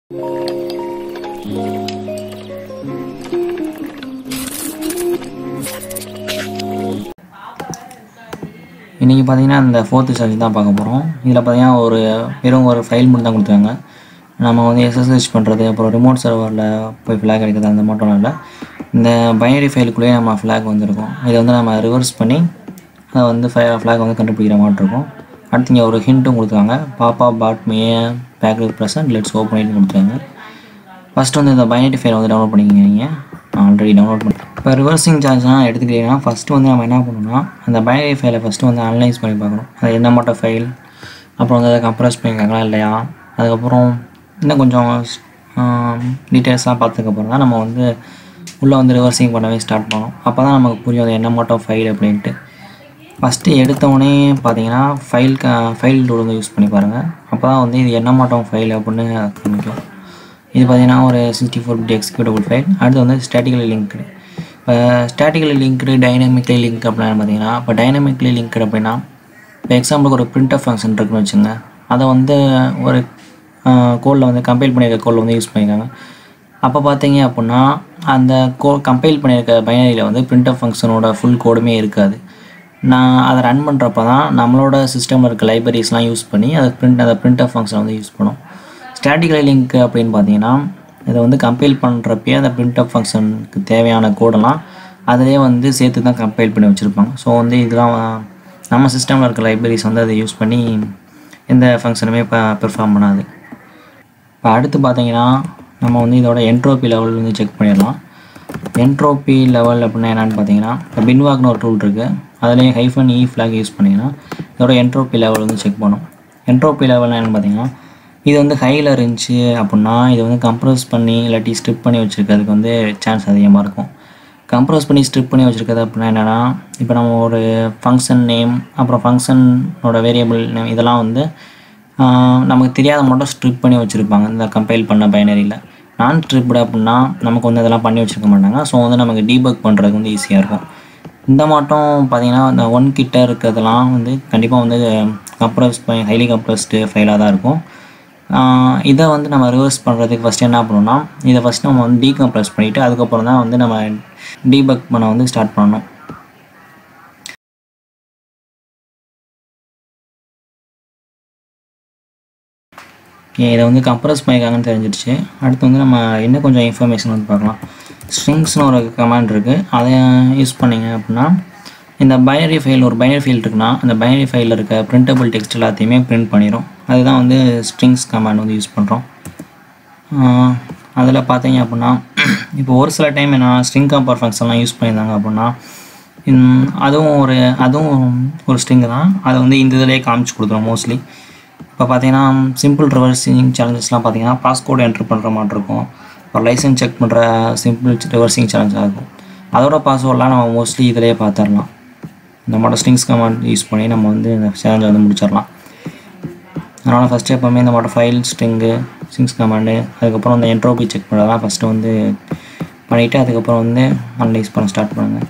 இன்றைக்கி பார்த்தீங்கன்னா இந்த ஃபோர்த்து சார்ஜ் தான் பார்க்க போகிறோம் இதில் பார்த்தீங்கன்னா ஒரு வெறும் ஒரு ஃபைல் மட்டும் தான் கொடுத்துருக்காங்க நம்ம வந்து எஸ்எஸ்ஹெச் பண்ணுறது அப்புறம் ரிமோட் சர்வரில் போய் ஃப்ளாக் எடுக்கிறது அந்த மட்டும் இல்லை இந்த பைனரி ஃபைலுக்குள்ளேயே நம்ம ஃப்ளாக் வந்திருக்கும் இதை வந்து நம்ம ரிவர்ஸ் பண்ணி அதை வந்து ஃபை ஃப்ளாக் வந்து கண்டுபிடிக்கிற மாதிரி இருக்கும் அடுத்து இங்கே ஒரு ஹிண்ட்டும் கொடுத்துருக்காங்க பாப்பா bot may pack present let's open பண்ணிட்டு கொடுத்துருக்காங்க ஃபஸ்ட்டு வந்து இந்த பைனரி ஃபைல் வந்து டவுன்லோட் பண்ணிக்கிங்க நீங்கள் ஆல்ரெடி டவுன்லோட் பண்ணி இப்போ ரிவர்சிங் சார்ஜ்லாம் எடுத்துக்கிட்டீங்கன்னா ஃபஸ்ட்டு வந்து நம்ம என்ன பண்ணணும்னா அந்த பைனரி ஃபைலை ஃபஸ்ட்டு வந்து அனலைஸ் பண்ணி பார்க்கணும் அது என்ன மட்டும் ஃபைல் அப்புறம் வந்து அதை கம்ப்ரஸ் பண்ணியிருக்காங்களா இல்லையா அதுக்கப்புறம் இன்னும் கொஞ்சம் டீட்டெயில்ஸ்லாம் பார்த்ததுக்கப்புறம் தான் நம்ம வந்து உள்ளே வந்து ரிவர்சிங் பண்ணவே ஸ்டார்ட் பண்ணணும் அப்போ தான் நமக்கு புரியும் அது என்ன மட்டும் ஃபைல் அப்படின்ட்டு ஃபஸ்ட்டு எடுத்தவொடனே பார்த்தீங்கன்னா ஃபைல் க ஃபைல் டூல் வந்து யூஸ் பண்ணி பாருங்கள் அப்போ தான் வந்து இது என்ன மாட்டோம் ஃபைல் அப்படின்னு காமிக்கும் இது பார்த்தீங்கன்னா ஒரு sixty four bit executable file அடுத்து வந்து ஸ்டாட்டிக்கலி லிங்க்டு இப்போ ஸ்டாட்டிக்கலி லிங்க்டு டைனமிக்லி லிங்க் அப்படின்னா பார்த்தீங்கன்னா இப்போ டைனமிக்லி லிங்க்டு அப்படின்னா இப்போ எக்ஸாம்பிளுக்கு ஒரு பிரிண்டர் ஃபங்க்ஷன் இருக்குன்னு வச்சுங்க அதை வந்து ஒரு கோடில் வந்து கம்பைல் பண்ணியிருக்க கோடில் வந்து யூஸ் பண்ணியிருக்காங்க அப்போ பார்த்தீங்க அப்படின்னா அந்த கோ கம்பைல் பண்ணியிருக்க பைனரியில் வந்து பிரிண்டர் ஃபங்க்ஷனோட ஃபுல் கோடுமே இருக்காது நான் அதை ரன் பண்ணுறப்ப தான் நம்மளோட சிஸ்டமில் இருக்க லைப்ரரிஸ்லாம் யூஸ் பண்ணி அதை பிரிண்ட் அந்த பிரிண்டர் ஃபங்க்ஷனை வந்து யூஸ் பண்ணும் ஸ்டாட்டிக்கலி லிங்க் அப்படின்னு பார்த்தீங்கன்னா இதை வந்து கம்பைல் பண்ணுறப்பே அந்த பிரிண்டப் ஃபங்க்ஷனுக்கு தேவையான கோடெல்லாம் அதிலே வந்து சேர்த்து தான் கம்பைல் பண்ணி வச்சுருப்பாங்க ஸோ வந்து இதெல்லாம் நம்ம சிஸ்டமில் இருக்க லைப்ரரிஸ் வந்து அதை யூஸ் பண்ணி எந்த ஃபங்க்ஷனுமே இப்போ பெர்ஃபார்ம் பண்ணாது இப்போ அடுத்து பார்த்தீங்கன்னா நம்ம வந்து இதோட என்ட்ரோபி லெவல் வந்து செக் பண்ணிடலாம் என்ட்ரோபி லெவல் அப்படின்னா என்னென்னு பார்த்தீங்கன்னா இப்போ பின்வாக்னு ஒரு டூல் இருக்குது அதுலேயும் ஹைஃபன் இ ஃப்ளாக் யூஸ் பண்ணிங்கன்னா இதோட என்ட்ரோபி லெவல் வந்து செக் பண்ணும் என்ட்ரோபி லெவல் என்னென்னு பார்த்தீங்கன்னா இது வந்து ஹையில் இருந்துச்சு அப்படின்னா இது வந்து கம்ப்ரஸ் பண்ணி இல்லாட்டி ஸ்ட்ரிப் பண்ணி வச்சுருக்கிறதுக்கு வந்து சான்ஸ் அதிகமாக இருக்கும் கம்ப்ரஸ் பண்ணி ஸ்ட்ரிப் பண்ணி வச்சுருக்கிறது அப்படின்னா என்னென்னா இப்போ நம்ம ஒரு ஃபங்க்ஷன் நேம் அப்புறம் ஃபங்க்ஷனோட வேரியபிள் நேம் இதெல்லாம் வந்து நமக்கு தெரியாத மட்டும் ஸ்ட்ரிப் பண்ணி வச்சுருப்பாங்க இந்த கம்பைல் பண்ண பைனரியில் நான் ஸ்ட்ரிப்டு அப்படின்னா நமக்கு வந்து அதெல்லாம் பண்ணி வச்சுருக்க மாட்டாங்க ஸோ வந்து நமக்கு டீபக் பண்ணுறதுக்கு வந்து ஈஸியாக இருக்கும் இந்த மாட்டம் பார்த்தீங்கன்னா இந்த ஒன் கிட்ட இருக்கிறதெல்லாம் வந்து கண்டிப்பாக வந்து கம்ப்ரஸ் பண்ணி ஹைலி கம்ப்ரஸ்டு ஃபைலாக தான் இருக்கும் இதை வந்து நம்ம ரிவர்ஸ் பண்ணுறதுக்கு ஃபஸ்ட்டு என்ன பண்ணணும்னா இதை ஃபஸ்ட் நம்ம வந்து டீகம்ப்ரஸ் பண்ணிவிட்டு அதுக்கப்புறம் தான் வந்து நம்ம டீபக் பண்ண வந்து ஸ்டார்ட் பண்ணணும் இதை வந்து கம்ப்ரஸ் பண்ணியிருக்காங்கன்னு தெரிஞ்சிடுச்சு அடுத்து வந்து நம்ம இன்னும் கொஞ்சம் இன்ஃபர்மேஷன் வந்து பார்க்கலாம் ஸ்ட்ரிங்ஸ்னு ஒரு கமாண்ட் இருக்குது அதை யூஸ் பண்ணிங்க அப்படின்னா இந்த பைனரி ஃபைல் ஒரு பைனரி ஃபைல் இருக்குன்னா அந்த பைனரி ஃபைலில் இருக்க பிரிண்டபிள் டெக்ஸ்ட் எல்லாத்தையுமே பிரிண்ட் பண்ணிடும் அதுதான் வந்து ஸ்ட்ரிங்ஸ் கமாண்ட் வந்து யூஸ் பண்ணுறோம் அதில் பார்த்தீங்க அப்படின்னா இப்போ ஒரு சில டைம் என்ன ஸ்ட்ரிங் கம்பேர் ஃபங்க்ஷன்லாம் யூஸ் பண்ணியிருந்தாங்க அப்படின்னா அதுவும் ஒரு அதுவும் ஒரு ஸ்ட்ரிங்கு தான் அதை வந்து இந்த இதிலே காமிச்சு கொடுத்துரும் மோஸ்ட்லி இப்போ பார்த்தீங்கன்னா சிம்பிள் ரிவர்சிங் சேலஞ்சஸ்லாம் பார்த்தீங்கன்னா பாஸ்கோடு என்ட்ரு பண்ணுற மாதிரி இருக்கும் ஒரு லைசன்ஸ் செக் பண்ணுற சிம்பிள் ரிவர்சிங் சேலஞ்சாக இருக்கும் அதோட பாஸ்வேர்டெலாம் நம்ம மோஸ்ட்லி இதிலே பார்த்துடலாம் இந்த மாடல் ஸ்ட்ரிங்ஸ் கமாண்ட் யூஸ் பண்ணி நம்ம வந்து இந்த சேலஞ்சை வந்து முடிச்சிடலாம் அதனால் ஃபஸ்ட்டு எப்போவுமே இந்த model file string strings command அதுக்கப்புறம் இந்த என்ட்ரோபி செக் பண்ணுறதெல்லாம் ஃபஸ்ட்டு வந்து பண்ணிவிட்டு அதுக்கப்புறம் வந்து அனலைஸ் பண்ண ஸ்டார்ட் பண்ணுங்கள்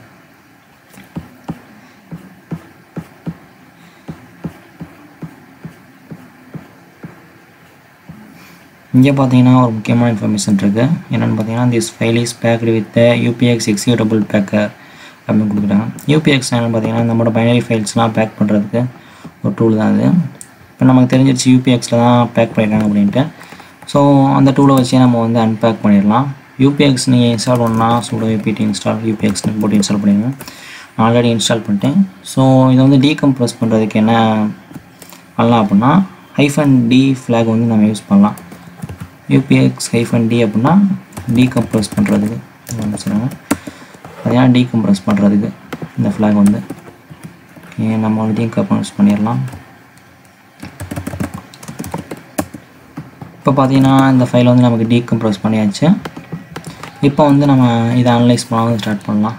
இங்கே பார்த்தீங்கன்னா ஒரு முக்கியமான இன்ஃபர்மேஷன் இருக்குது என்னென்னு பார்த்தீங்கன்னா this file is packed with UPX executable packer அப்படின்னு கொடுக்குறாங்க யூபிஎக்ஸ் என்னென்னு பார்த்தீங்கன்னா நம்மளோட பைனரி ஃபைல்ஸ்லாம் பேக் பண்ணுறதுக்கு ஒரு டூல் தான் அது இப்போ நமக்கு தெரிஞ்சிருச்சு யூபிஎக்ஸில் தான் பேக் பண்ணியிருக்காங்க அப்படின்ட்டு ஸோ அந்த டூலை வச்சே நம்ம வந்து அன்பேக் பண்ணிடலாம் யூபிஎக்ஸ் நீங்கள் இன்ஸ்டால் பண்ணால் சூடோ யூபிடி இன்ஸ்டால் யூபிஎக்ஸ்னு போட்டு இன்ஸ்டால் பண்ணிடுங்க ஆல்ரெடி இன்ஸ்டால் பண்ணிட்டேன் ஸோ இதை வந்து டீகம்ப்ரஸ் பண்ணுறதுக்கு என்ன பண்ணலாம் அப்படின்னா ஹைஃபன் டி ஃப்ளாக் வந்து நம்ம யூஸ் பண்ணலாம் யூபிஎக்ஸ் ஹைஃபன் டி அப்படின்னா டீகம்ப்ரஸ் பண்ணுறதுக்கு சொல்லுங்கள் பார்த்தீங்கன்னா டீகம்ப்ரஸ் பண்ணுறதுக்கு இந்த ஃப்ளாக் வந்து ஓகே நம்ம வந்து டீகம்ப்ரஸ் பண்ணிடலாம் இப்போ பார்த்தீங்கன்னா இந்த ஃபைல் வந்து நமக்கு டீகம்ப்ரஸ் பண்ணியாச்சு இப்போ வந்து நம்ம இதை அனலைஸ் பண்ண வந்து ஸ்டார்ட் பண்ணலாம்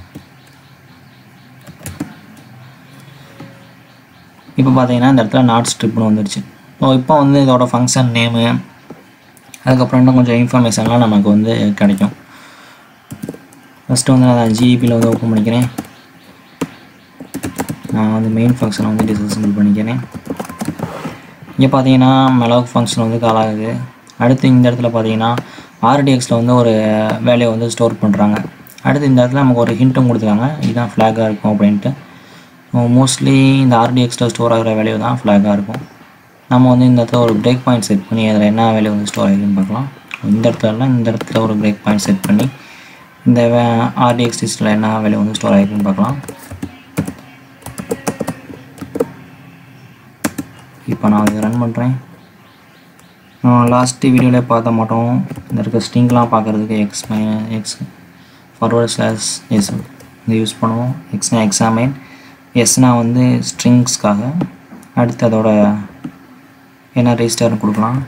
இப்போ பார்த்தீங்கன்னா இந்த இடத்துல நாட் ஸ்ட்ரிப்னு வந்துடுச்சு ஸோ இப்போ வந்து இதோட ஃபங்க்ஷன் நேமு அதுக்கப்புறம் இன்னும் கொஞ்சம் இன்ஃபர்மேஷன்லாம் நமக்கு வந்து கிடைக்கும் ஃபஸ்ட்டு வந்து நான் ஜிடிபியில் வந்து ஓப்பன் பண்ணிக்கிறேன் நான் வந்து மெயின் ஃபங்க்ஷனை வந்து டிசபிள் பண்ணிக்கிறேன் இங்கே பார்த்தீங்கன்னா மெலாக் ஃபங்க்ஷன் வந்து கால் ஆகுது அடுத்து இந்த இடத்துல பார்த்தீங்கன்னா ஆர்டிஎக்ஸில் வந்து ஒரு வேலையை வந்து ஸ்டோர் பண்ணுறாங்க அடுத்து இந்த இடத்துல நமக்கு ஒரு ஹிண்ட்டும் கொடுத்துருக்காங்க இதுதான் ஃப்ளாகாக இருக்கும் அப்படின்ட்டு மோஸ்ட்லி இந்த ஆர்டிஎக்ஸில் ஸ்டோர் ஆகிற வேல்யூ தான் ஃப்ளாகாக இருக்கும் நம்ம வந்து இந்த இடத்துல ஒரு பிரேக் பாயிண்ட் செட் பண்ணி அதில் என்ன வேல்யூ வந்து ஸ்டோர் ஆகிருக்குன்னு பார்க்கலாம் இந்த இடத்துல இந்த இடத்துல ஒரு பிரேக் பாயிண்ட் செட் பண்ணி இந்த ஆர்டிஎக்ஸ் லிஸ்ட்டில் என்ன வேல்யூ வந்து ஸ்டோர் ஆகிருக்குன்னு பார்க்கலாம் இப்போ நான் அதை ரன் பண்ணுறேன் லாஸ்ட்டு வீடியோவில் பார்த்த மாட்டோம் இந்த இருக்க ஸ்ட்ரிங்லாம் பார்க்குறதுக்கு x my x forward slash s இது யூஸ் பண்ணுவோம் எக்ஸ்னா எக்ஸாமைன் எஸ்னா வந்து ஸ்ட்ரிங்ஸ்க்காக அடுத்து அதோட என்ன ரெஜிஸ்டர்னு கொடுக்கலாம்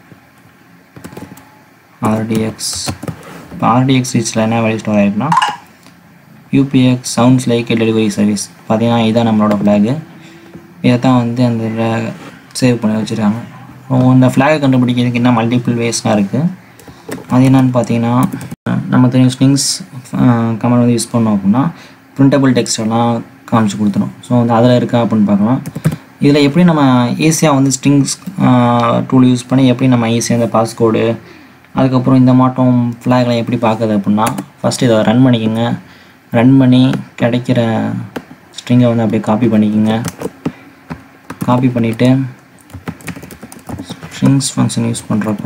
ஆர்டிஎக்ஸ் இப்போ ஆர்டிஎக்ஸ் ரீச்சில் என்ன வேல்யூ ஸ்டோர் ஆகிருக்குன்னா UPX sounds like delivery service பார்த்தீங்கன்னா இதுதான் நம்மளோட ஃப்ளாகு இதை தான் வந்து அந்த சேவ் பண்ணி வச்சுருக்காங்க இந்த ஃப்ளாகை கண்டுபிடிக்கிறதுக்கு என்ன மல்டிபிள் வேஸ்லாம் இருக்குது அது என்னன்னு பார்த்தீங்கன்னா நம்ம தெரியும் ஸ்ட்ரிங்ஸ் கமெண்ட் வந்து யூஸ் பண்ணோம் அப்படின்னா பிரிண்டபிள் டெக்ஸ்ட் எல்லாம் காமிச்சு கொடுத்துரும் ஸோ வந்து அதில் இருக்கா அப்படின்னு பார்க்கலாம் இதில் எப்படி நம்ம ஈஸியாக வந்து ஸ்ட்ரிங்ஸ் டூல் யூஸ் பண்ணி எப்படி நம்ம ஈஸியாக இந்த பாஸ்கோடு அதுக்கப்புறம் இந்த மாட்டம் ஃப்ளாக்லாம் எப்படி பார்க்குறது அப்படின்னா ஃபஸ்ட்டு இதை ரன் பண்ணிக்கோங்க ரன் பண்ணி கிடைக்கிற ஸ்ட்ரிங்கை வந்து அப்படியே காப்பி பண்ணிக்கோங்க காப்பி பண்ணிவிட்டு ஸ்ட்ரிங்ஸ் ஃபங்க்ஷன் யூஸ் பண்ணுறப்ப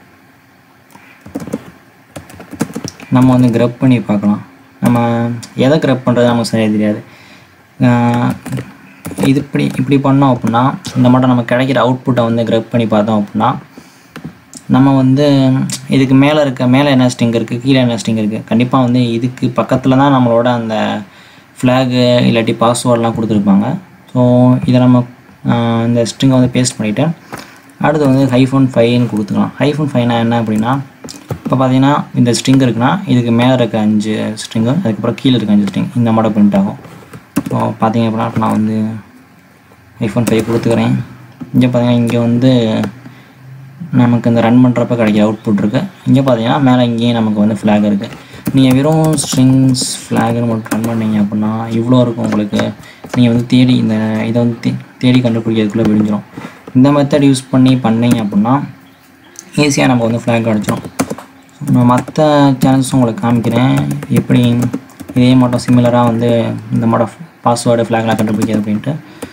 நம்ம வந்து க்ரப் பண்ணி பார்க்கலாம் நம்ம எதை க்ரப் பண்ணுறது நமக்கு சரியாக தெரியாது இது இப்படி இப்படி பண்ணோம் அப்படின்னா இந்த மட்டும் நம்ம கிடைக்கிற அவுட்புட்டை வந்து க்ரப் பண்ணி பார்த்தோம் அப்படின்னா நம்ம வந்து இதுக்கு மேலே இருக்க மேலே என்ன ஸ்டிங் இருக்குது கீழே என்ன ஸ்டிங் இருக்குது கண்டிப்பாக வந்து இதுக்கு பக்கத்தில் தான் நம்மளோட அந்த ஃப்ளாகு இல்லாட்டி பாஸ்வேர்ட்லாம் கொடுத்துருப்பாங்க ஸோ இதை நம்ம இந்த ஸ்ட்ரிங்கை வந்து பேஸ்ட் பண்ணிவிட்டு அடுத்து வந்து ஹைஃபோன் ஃபைவ்னு கொடுத்துக்கலாம் ஹைஃபோன் ஃபைவ்னா என்ன அப்படின்னா இப்போ பார்த்தீங்கன்னா இந்த ஸ்ட்ரிங் இருக்குன்னா இதுக்கு மேலே இருக்க அஞ்சு ஸ்ட்ரிங்கு அதுக்கப்புறம் கீழே இருக்க அஞ்சு ஸ்ட்ரிங் இந்த மாடல் பிரிண்ட் ஆகும் ஸோ பார்த்தீங்க அப்படின்னா நான் வந்து ஐஃபோன் ஃபைவ் கொடுத்துக்கிறேன் இங்கே பார்த்தீங்கன்னா இங்கே வந்து நமக்கு இந்த ரன் பண்ணுறப்ப கிடைக்கிற அவுட்புட் இருக்குது இங்கே பார்த்தீங்கன்னா மேலே இங்கேயும் நமக்கு வந்து ஃப்ளாக் இருக்குது நீங்கள் வெறும் ஸ்ட்ரிங்ஸ் ஃப்ளாக்னு மட்டும் ரன் பண்ணீங்க அப்படின்னா இவ்வளோ இருக்கும் உங்களுக்கு நீங்கள் வந்து தேடி இந்த இதை வந்து தே தேடி கண்டுபிடிக்கிறதுக்குள்ளே விழிஞ்சிரும் இந்த மெத்தட் யூஸ் பண்ணி பண்ணீங்க அப்படின்னா ஈஸியாக நம்ம வந்து ஃப்ளாக் அடிச்சிடும் நான் மற்ற சேனல்ஸும் உங்களுக்கு காமிக்கிறேன் எப்படி இதே மட்டும் சிமிலராக வந்து இந்த மாடல் பாஸ்வேர்டு ஃப்ளாக்லாம் கண்டுபிடிக்கிறது அப்படின்ட்டு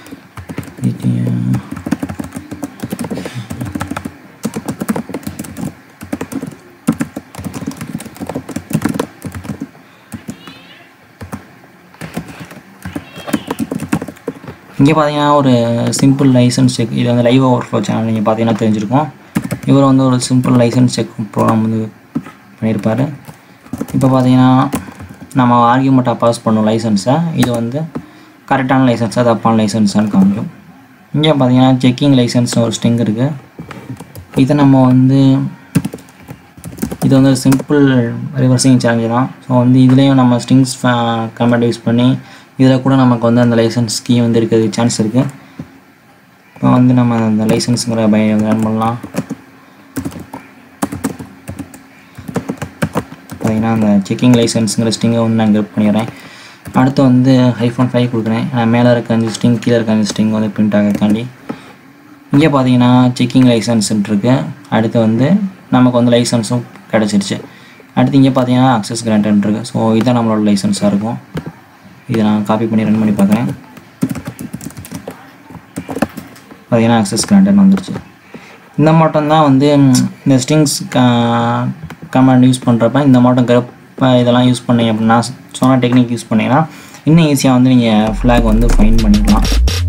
இங்கே பார்த்தீங்கன்னா ஒரு சிம்பிள் லைசன்ஸ் செக் இது வந்து லைவ் ஓவர் ஃப்ளோ சேனல் நீங்கள் பார்த்தீங்கன்னா தெரிஞ்சிருக்கும் இவர் வந்து ஒரு சிம்பிள் லைசன்ஸ் செக் ப்ரோக்ராம் வந்து பண்ணியிருப்பார் இப்போ பார்த்தீங்கன்னா நம்ம ஆர்கியூமெண்ட்டாக பாஸ் பண்ணோம் லைசன்ஸை இது வந்து கரெக்டான லைசன்ஸாக தப்பான லைசன்ஸான்னு காமிக்கும் இங்கே பார்த்தீங்கன்னா செக்கிங் லைசன்ஸ்னு ஒரு ஸ்டிங் இருக்குது இதை நம்ம வந்து இது வந்து சிம்பிள் ரிவர்சிங் சேலஞ்சு தான் ஸோ வந்து இதுலேயும் நம்ம ஸ்ட்ரிங்ஸ் கமெண்ட் யூஸ் பண்ணி இதில் கூட நமக்கு வந்து அந்த லைசன்ஸ் கீ வந்து இருக்கிறது சான்ஸ் இருக்குது இப்போ வந்து நம்ம அந்த லைசன்ஸுங்கிற பய ரன் பண்ணலாம் பார்த்தீங்கன்னா அந்த செக்கிங் லைசன்ஸுங்கிற ஸ்ட்ரிங்கை வந்து நான் கிரிப் பண்ணிடுறேன் அடுத்து வந்து ஐஃபோன் ஃபைவ் கொடுக்குறேன் நான் மேலே இருக்க அஞ்சு ஸ்ட்ரிங் கீழே இருக்க அஞ்சு ஸ்ட்ரிங் வந்து பிரிண்ட் ஆகிறதுக்காண்டி இங்கே பார்த்தீங்கன்னா செக்கிங் லைசன்ஸ்ன்ட்டு இருக்கு அடுத்து வந்து நமக்கு வந்து லைசன்ஸும் கிடச்சிருச்சு அடுத்து இங்கே பார்த்தீங்கன்னா அக்சஸ் கிராண்டட் இருக்குது ஸோ இதுதான் நம்மளோட லைசன்ஸாக இருக்கும் இதை நான் காப்பி பண்ணி ரன் பண்ணி பார்க்குறேன் பார்த்தீங்கன்னா அக்சஸ் கிராண்டட் வந்துருச்சு இந்த மாட்டம் தான் வந்து இந்த ஸ்ட்ரிங்ஸ் கமாண்ட் யூஸ் பண்ணுறப்ப இந்த மாட்டம் கரப்ப இதெல்லாம் யூஸ் பண்ணீங்க அப்படின்னா சொன்ன டெக்னிக் யூஸ் பண்ணிங்கன்னா இன்னும் ஈஸியாக வந்து நீங்கள் ஃப்ளாக் வந்து ஃபைன் பண்ணிக்கலாம்